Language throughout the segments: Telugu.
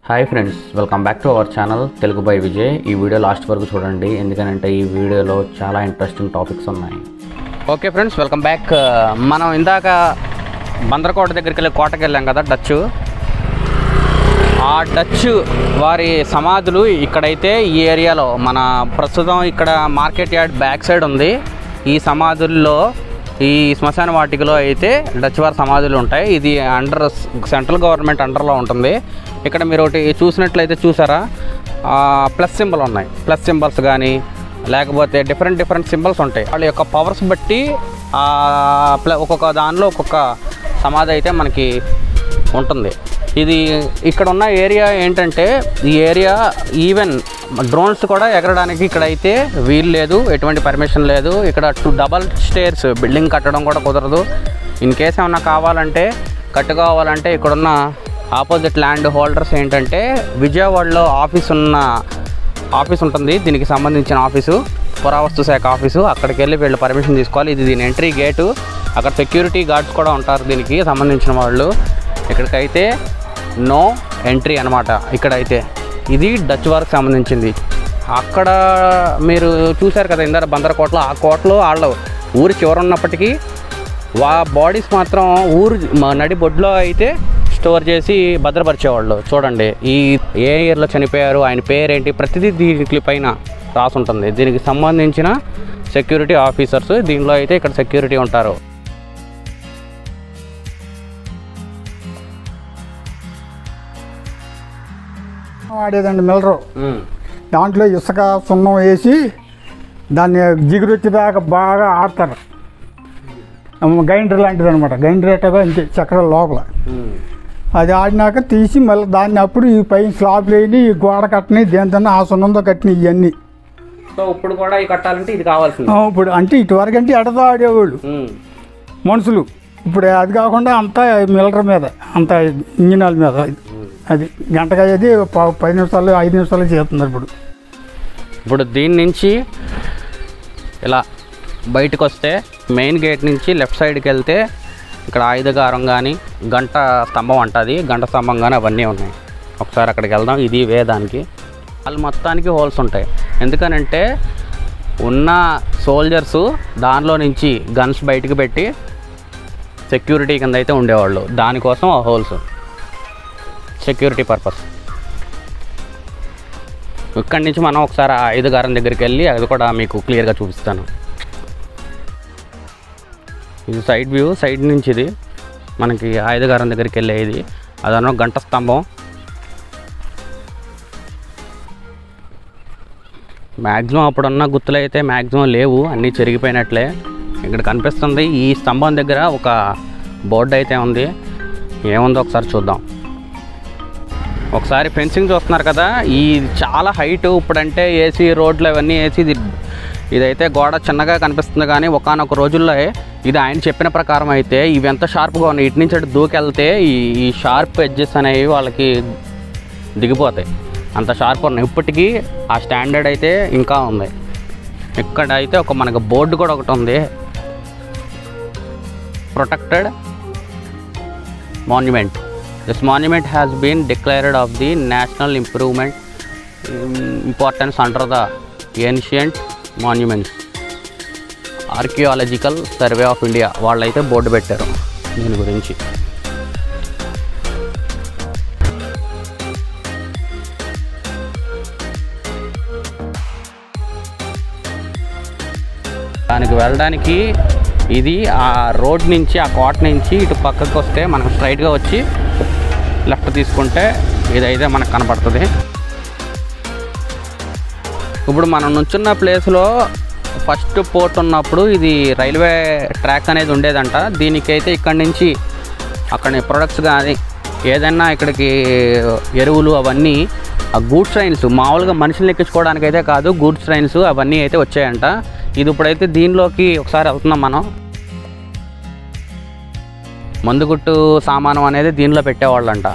Hi friends welcome back to our channel Telugu by Vijay ఈ వీడియో లాస్ట్ వరకు చూడండి ఎందుకంటే ఈ వీడియోలో చాలా ఇంట్రెస్టింగ్ టాపిక్స్ ఉన్నాయి ఓకే ఫ్రెండ్స్ వెల్కమ్ బ్యాక్ మనం ఇందాక బందరకోట దగ్గరికి వెళ్ళి కోటకి వెళ్ళాం కదా డచ్ ఆ డచ్ వారి సమాధులు ఇక్కడైతే ఈ ఏరియాలో మన ప్రస్తుతం ఇక్కడ మార్కెట్ యార్డ్ బ్యాక్ సైడ్ ఉంది ఈ సమాధుల్లో ఈ శ్మశాన వాటికలో అయితే డచ్ వారి సమాధులు ఉంటాయి ఇది అండర్ సెంట్రల్ గవర్నమెంట్ అండర్లో ఉంటుంది ఇక్కడ మీరు ఒకటి చూసినట్లయితే చూసారా ప్లస్ సింబల్ ఉన్నాయి ప్లస్ సింబల్స్ కానీ లేకపోతే డిఫరెంట్ డిఫరెంట్ సింబల్స్ ఉంటాయి వాళ్ళ యొక్క పవర్స్ బట్టి ఆ ప్ల- ఒక్కొక్క దానిలో ఒక్కొక్క సమాధి అయితే మనకి ఉంటుంది ఇది ఇక్కడ ఉన్న ఏరియా ఏంటంటే ఈ ఏరియా ఈవెన్ డ్రోన్స్ కూడా ఎగరడానికి ఇక్కడ అయితే వీలు లేదు ఎటువంటి పర్మిషన్ లేదు ఇక్కడ టూ డబల్ స్టేర్స్ బిల్డింగ్ కట్టడం కూడా కుదరదు ఇన్ కేస్ ఏమన్నా కావాలంటే కట్టుకోవాలంటే ఇక్కడున్న ఆపోజిట్ ల్యాండ్ హోల్డర్స్ ఏంటంటే విజయవాడలో ఆఫీస్ ఉన్న ఆఫీస్ ఉంటుంది దీనికి సంబంధించిన ఆఫీసు పురావస్తు శాఖ ఆఫీసు అక్కడికి వెళ్ళి వీళ్ళు పర్మిషన్ తీసుకోవాలి ఇది దీని ఎంట్రీ గేటు అక్కడ సెక్యూరిటీ గార్డ్స్ కూడా ఉంటారు దీనికి సంబంధించిన వాళ్ళు ఇక్కడికైతే నో ఎంట్రీ అనమాట ఇక్కడైతే ఇది డచ్ వారికి సంబంధించింది అక్కడ మీరు చూశారు కదా ఇందాక బందరకోటలో ఆ కోటలో వాళ్ళ ఊరి చివర ఉన్నప్పటికీ వా బాడీస్ మాత్రం ఊరు మా నడి బొడ్లో అయితే స్టోర్ చేసి భద్రపరిచేవాళ్ళు చూడండి ఈ ఏ ఇయర్లో చనిపోయారు ఆయన పేరేంటి ప్రతిదీ దీనికి పైన రాసి ఉంటుంది దీనికి సంబంధించిన సెక్యూరిటీ ఆఫీసర్స్ దీనిలో అయితే ఇక్కడ సెక్యూరిటీ ఉంటారు వాడేదండి మిల్లరు దాంట్లో ఇసుక సున్నం వేసి దాన్ని జిగురు వచ్చేదాకా బాగా ఆడతారు గైండర్ లాంటిది అనమాట గైండర్ ఎట్టగా ఇంతే చక్రాల లోపల అది ఆడినాక తీసి మళ్ళీ దాన్ని అప్పుడు ఈ పైన స్లాబ్లు వేయని ఈ గోడ కట్టని దేనితోనే ఆ సున్నంతో కట్టిన ఇవన్నీ సో ఇప్పుడు కూడా ఈ కట్టాలంటే ఇది కావాల్సింది ఆ, ఇప్పుడు అంటే ఇటువరకు అంటే ఎడతో ఆడేవాళ్ళు మనుషులు ఇప్పుడు అది కాకుండా అంతా మిల్లర్ మీద అంత ఇంజినాల మీద అది గంటగా అది ప- పది నిమిషాలు ఐదు నిమిషాలు చేస్తున్నారు ఇప్పుడు ఇప్పుడు దీని నుంచి ఇలా బయటకు వస్తే మెయిన్ గేట్ నుంచి లెఫ్ట్ సైడ్కి వెళ్తే ఇక్కడ ఆయుధగారం కానీ గంట స్తంభం అంటుంది గంట స్తంభం కానీ అవన్నీ ఉన్నాయి ఒకసారి అక్కడికి వెళ్దాం ఇది వే దానికి వాళ్ళు మొత్తానికి హోల్స్ ఉంటాయి ఎందుకనంటే ఉన్న సోల్జర్స్ దానిలో నుంచి గన్స్ బయటికి పెట్టి సెక్యూరిటీ కింద అయితే ఉండేవాళ్ళు దానికోసం ఆ హోల్స్ సెక్యూరిటీ పర్పస్ ఇక్కడి నుంచి మనం ఒకసారి ఆ ఐదుగారం దగ్గరికి వెళ్ళి అది కూడా మీకు క్లియర్గా చూపిస్తాను ఇది సైడ్ వ్యూ సైడ్ నుంచి ఇది మనకి ఐదుగారం దగ్గరికి వెళ్ళేది అదనో గంట స్తంభం మ్యాక్సిమం అప్పుడున్న గుర్తులు అయితే మ్యాక్సిమం లేవు అన్నీ చెరిగిపోయినట్లే ఇక్కడ కనిపిస్తుంది ఈ స్తంభం దగ్గర ఒక బోర్డు అయితే ఉంది ఏముందో ఒకసారి చూద్దాం ఒకసారి ఫెన్సింగ్ చూస్తున్నారు కదా ఈ చాలా హైట్ ఇప్పుడంటే ఏసీ రోడ్లు అవన్నీ వేసి ఇది ఇదైతే గోడ చిన్నగా కనిపిస్తుంది కానీ ఒకనొక రోజుల్లో ఇది ఆయన చెప్పిన ప్రకారం అయితే ఇవి ఎంత షార్ప్గా ఉన్నాయి ఇటు నుంచి అటు దూకెళ్తే ఈ ఈ షార్ప్ ఎడ్జెస్ అనేవి వాళ్ళకి దిగిపోతాయి అంత షార్ప్ ఉన్నాయి ఇప్పటికీ ఆ స్టాండర్డ్ అయితే ఇంకా ఉంది ఇక్కడ అయితే ఒక మనకు బోర్డు కూడా ఒకటి ఉంది protected monument. This monument has been declared of the national improvement um, importance under the ancient monuments. Archaeological survey of India వాళ్ళైతే బోర్డు పెట్టారు దీని గురించి దానికి వెళ్ళడానికి ఇది ఆ రోడ్ నుంచి ఆ కోట నుంచి ఇటు పక్కకు వస్తే మనం స్ట్రైట్గా వచ్చి లెఫ్ట్ తీసుకుంటే ఇదైతే మనకు కనపడుతుంది ఇప్పుడు మనం నుంచున్న ప్లేస్లో ఫస్ట్ పోర్ట్ ఉన్నప్పుడు ఇది రైల్వే ట్రాక్ అనేది ఉండేదంట దీనికైతే ఇక్కడి నుంచి అక్కడ ప్రొడక్ట్స్ కానీ ఏదైనా ఇక్కడికి ఎరువులు అవన్నీ ఆ గూడ్స్ ట్రైన్స్ మామూలుగా మనుషులు ఎక్కించుకోవడానికి అయితే కాదు గూడ్స్ ట్రైన్స్ అవన్నీ అయితే వచ్చాయంట ఇది ఇప్పుడైతే దీనిలోకి ఒకసారి వెళ్తున్నాం మనం మందుగుట్టు సామానం అనేది దీనిలో పెట్టేవాళ్ళంట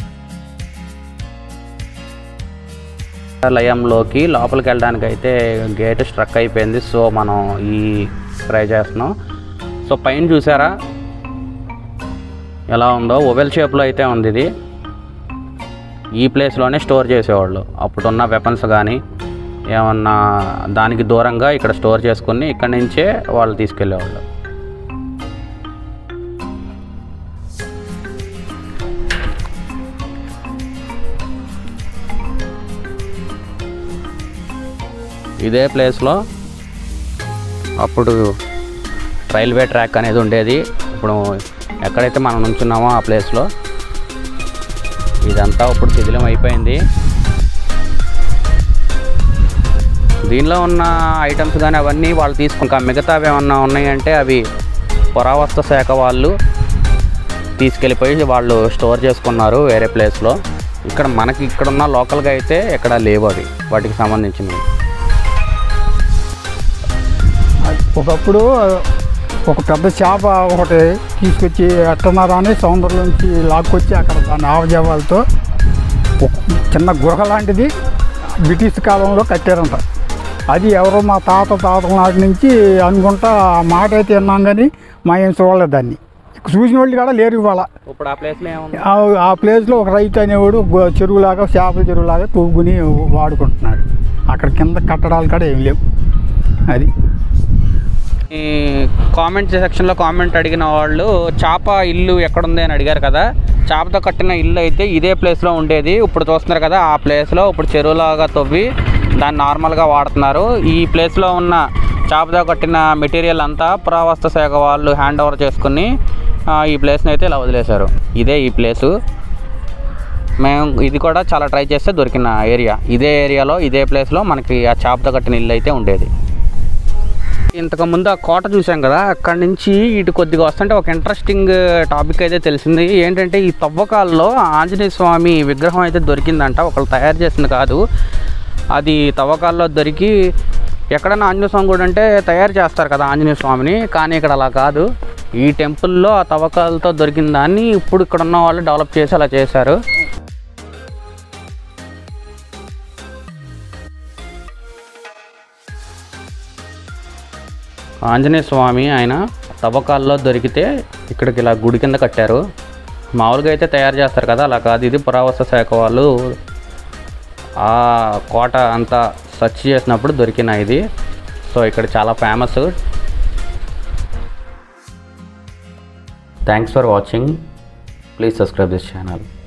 లయంలోకి లోపలికి వెళ్ళడానికి అయితే గేట్ స్ట్రక్ అయిపోయింది సో మనం ఈ ట్రై చేస్తున్నాం సో పైన చూసారా ఎలా ఉందో ఓవెల్ షేప్లో అయితే ఉంది ఇది ఈ ప్లేస్లోనే స్టోర్ చేసేవాళ్ళు అప్పుడున్న వెపన్స్ కానీ ఏమన్నా దానికి దూరంగా ఇక్కడ స్టోర్ చేసుకుని ఇక్కడి నుంచే వాళ్ళు తీసుకెళ్ళేవాళ్ళు ఇదే ప్లేస్లో అప్పుడు రైల్వే ట్రాక్ అనేది ఉండేది ఇప్పుడు ఎక్కడైతే మనం నుంచున్నామో ఆ ప్లేస్లో ఇదంతా ఇప్పుడు శిథిలం అయిపోయింది దీనిలో ఉన్న ఐటమ్స్ కానీ అవన్నీ వాళ్ళు తీసుకుంటా మిగతావి ఏమన్నా ఉన్నాయంటే అవి పురావస్తు శాఖ వాళ్ళు తీసుకెళ్ళిపోయి వాళ్ళు స్టోర్ చేసుకున్నారు వేరే ప్లేస్లో ఇక్కడ మనకి ఇక్కడ ఉన్న లోకల్గా అయితే ఎక్కడ లేవు అవి వాటికి సంబంధించినవి ఒకప్పుడు ఒక పెద్ద చేప ఒకటి తీసుకొచ్చి ఎట్టన్నారా అని సముద్రం నుంచి లాక్కొచ్చి అక్కడ దాని ఆవజావాలతో ఒక చిన్న గృహ లాంటిది బ్రిటిష్ కాలంలో కట్టారంట అది ఎవరో మా తాత తాతల నాటి నుంచి అనుకుంటా ఆ మాట అయితే విన్నాం కానీ మా ఏం చూడలేదు దాన్ని చూసిన వాళ్ళు కూడా లేరు ఇవాళ ఇప్పుడు ఆ ప్లేస్లో ఏముంది ఆ- ఆ ప్లేస్లో ఒక రైతు అనేవాడు గో- చెరువులాగా చేపల చెరువులాగా తవ్వుకుని వాడుకుంటున్నాడు అక్కడ కింద కట్టడాలు కూడా ఏం లేవు అది ఈ కామెంట్ సెక్షన్లో కామెంట్ అడిగిన వాళ్ళు చాప ఇల్లు ఎక్కడుంది అని అడిగారు కదా చాపతో కట్టిన ఇల్లు అయితే ఇదే ప్లేస్లో ఉండేది ఇప్పుడు చూస్తున్నారు కదా ఆ ప్లేస్లో ఇప్పుడు చెరువులాగా తవ్వి దాన్ని నార్మల్గా వాడుతున్నారు ఈ ప్లేస్లో ఉన్న చాపతో కట్టిన మెటీరియల్ అంతా పురావస్తు శాఖ వాళ్ళు హ్యాండ్ ఓవర్ చేసుకుని ఆ, ఈ ప్లేస్ని అయితే ఇలా వదిలేశారు ఇదే ఈ ప్లేసు మేము ఇది కూడా చాలా ట్రై చేస్తే దొరికిన ఏరియా ఇదే ఏరియాలో ఇదే ప్లేస్లో మనకి ఆ చాపతో కట్టిన ఇల్లు అయితే ఉండేది ఇంతకు ముందు ఆ కోట చూసాం కదా అక్కడి నుంచి ఇటు కొద్దిగా వస్తుంటే ఒక ఇంట్రెస్టింగ్ టాపిక్ అయితే తెలిసింది ఏంటంటే ఈ తవ్వకాల్లో ఆంజనేయ స్వామి విగ్రహం అయితే దొరికిందంట ఒకళ్ళు తయారు చేసింది కాదు అది తవ్వకాల్లో దొరికి ఎక్కడైనా ఆంజనేయ స్వామి గుడి అంటే తయారు చేస్తారు కదా ఆంజనేయ స్వామిని కానీ ఇక్కడ అలా కాదు ఈ టెంపుల్లో ఆ తవ్వకాలతో దొరికిన దాన్ని ఇప్పుడు ఇక్కడ ఉన్న వాళ్ళు డెవలప్ చేసి అలా చేశారు ఆంజనేయ స్వామి ఆయన తవ్వకాల్లో దొరికితే ఇక్కడికి ఇలా గుడి కింద కట్టారు మామూలుగా అయితే తయారు చేస్తారు కదా అలా కాదు ఇది పురావస్తు శాఖ వాళ్ళు ఆ కోట అంతా సెర్చ్ చేసినప్పుడు దొరికిన ఇది సో ఇక్కడ చాలా famous thanks for watching please subscribe this channel